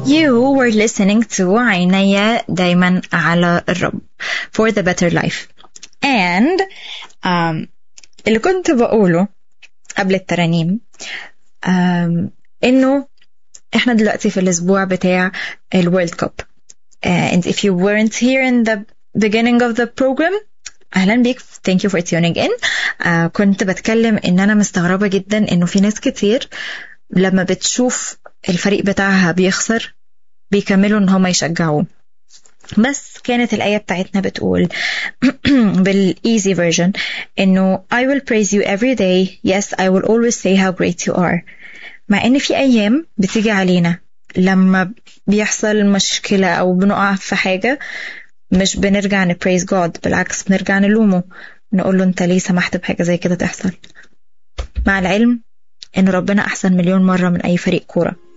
You were listening to عيني دايما على الرب for the better life and um, اللي كنت بقوله قبل الترانيم um, انه احنا دلوقتي في الاسبوع بتاع الورلد كاب uh, and if you weren't here in the beginning of the program اهلا بيك thank you for tuning in uh, كنت بتكلم ان انا مستغربه جدا انه في ناس كتير لما بتشوف الفريق بتاعها بيخسر بيكملوا ان هم يشجعوه بس كانت الآية بتاعتنا بتقول بالإيزي version إنه I will praise you every day yes I will always say how great you are مع إن في أيام بتيجي علينا لما بيحصل مشكلة أو بنقع في حاجة مش بنرجع نبريز جاد بالعكس بنرجع نلومه نقول له أنت ليه سمحت بحاجة زي كده تحصل مع العلم إن ربنا أحسن مليون مرة من أي فريق كورة